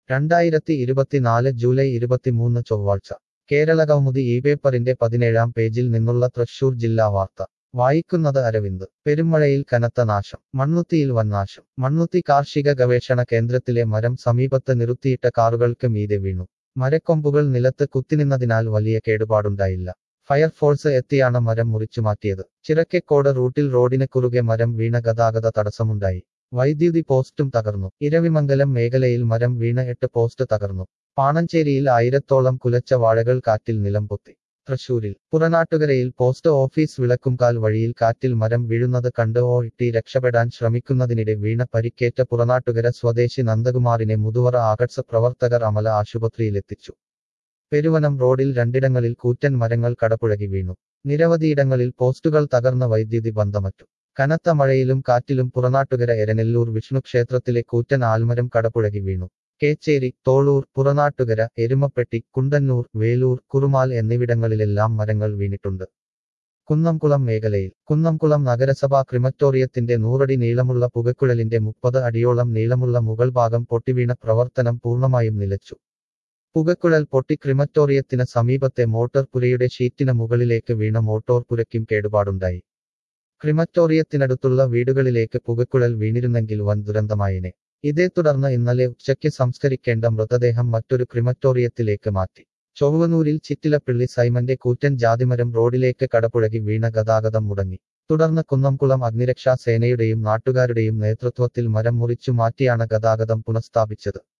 രണ്ടായിരത്തി ഇരുപത്തിനാല് ജൂലൈ ഇരുപത്തിമൂന്ന് ചൊവ്വാഴ്ച കേരള കൗമുദി ഈ പേപ്പറിന്റെ പതിനേഴാം പേജിൽ നിന്നുള്ള തൃശൂർ ജില്ലാ വാർത്ത വായിക്കുന്നത് അരവിന്ദ് പെരുമഴയിൽ കനത്ത നാശം മണ്ണുത്തിയിൽ വൻ നാശം മണ്ണുത്തി കാർഷിക ഗവേഷണ കേന്ദ്രത്തിലെ മരം സമീപത്ത് നിർത്തിയിട്ട കാറുകൾക്ക് മീതെ വീണു മരക്കൊമ്പുകൾ നിലത്ത് കുത്തിനിന്നതിനാൽ വലിയ കേടുപാടുണ്ടായില്ല ഫയർഫോഴ്സ് എത്തിയാണ് മരം മുറിച്ചുമാറ്റിയത് ചിറക്കെക്കോട് റൂട്ടിൽ റോഡിന് കുറുകെ മരം വീണ ഗതാഗത തടസ്സമുണ്ടായി വൈദ്യുതി പോസ്റ്റും തകർന്നു ഇരവിമംഗലം മേഖലയിൽ മരം വീണ എട്ട് പോസ്റ്റ് തകർന്നു പാണഞ്ചേരിയിൽ ആയിരത്തോളം കുലച്ച വാഴകൾ കാറ്റിൽ നിലംപൊത്തി തൃശൂരിൽ പുറനാട്ടുകരയിൽ പോസ്റ്റ് ഓഫീസ് വിളക്കുംകാൽ വഴിയിൽ കാറ്റിൽ മരം വീഴുന്നത് കണ്ട് ഓ ഇട്ടി രക്ഷപ്പെടാൻ ശ്രമിക്കുന്നതിനിടെ വീണ പരിക്കേറ്റ പുറനാട്ടുകര സ്വദേശി നന്ദകുമാറിനെ മുതുവറ ആകട്സ് പ്രവർത്തകർ അമല ആശുപത്രിയിലെത്തിച്ചു പെരുവനം റോഡിൽ രണ്ടിടങ്ങളിൽ കൂറ്റൻ മരങ്ങൾ കടപുഴകി വീണു നിരവധിയിടങ്ങളിൽ പോസ്റ്റുകൾ തകർന്ന വൈദ്യുതി ബന്ധമറ്റു കനത്ത മഴയിലും കാറ്റിലും പുറനാട്ടുകര എരനെല്ലൂർ വിഷ്ണു ക്ഷേത്രത്തിലെ കൂറ്റൻ ആൽമരം കടപുഴകി വീണു കേച്ചേരി തോളൂർ പുറനാട്ടുകര എരുമപ്പെട്ടി കുണ്ടന്നൂർ വേലൂർ കുറുമാൽ എന്നിവിടങ്ങളിലെല്ലാം മരങ്ങൾ വീണിട്ടുണ്ട് കുന്നംകുളം മേഖലയിൽ കുന്നംകുളം നഗരസഭാ ക്രിമറ്റോറിയത്തിന്റെ നൂറടി നീളമുള്ള പുകക്കുഴലിന്റെ മുപ്പത് അടിയോളം നീളമുള്ള മുകൾ ഭാഗം പൊട്ടിവീണ പ്രവർത്തനം പൂർണ്ണമായും നിലച്ചു പുകക്കുഴൽ പൊട്ടി ക്രിമറ്റോറിയത്തിന് സമീപത്തെ മോട്ടോർ പുരയുടെ ഷീറ്റിന് മുകളിലേക്ക് വീണ മോട്ടോർ പുരയ്ക്കും കേടുപാടുണ്ടായി ക്രിമറ്റോറിയത്തിനടുത്തുള്ള വീടുകളിലേക്ക് പുകക്കുഴൽ വീണിരുന്നെങ്കിൽ വൻ ദുരന്തമായിനെ ഇതേ തുടർന്ന് ഇന്നലെ ഉച്ചയ്ക്ക് സംസ്കരിക്കേണ്ട മൃതദേഹം മറ്റൊരു ക്രിമറ്റോറിയത്തിലേക്ക് മാറ്റി ചൊവ്വനൂരിൽ ചിറ്റിലപ്പിള്ളി സൈമന്റെ കൂറ്റൻ ജാതിമരം റോഡിലേക്ക് കടപുഴകി വീണ ഗതാഗതം മുടങ്ങി തുടർന്ന് കുന്നംകുളം അഗ്നിരക്ഷാ സേനയുടെയും നാട്ടുകാരുടെയും നേതൃത്വത്തിൽ മരം മുറിച്ചു മാറ്റിയാണ് ഗതാഗതം പുനഃസ്ഥാപിച്ചത്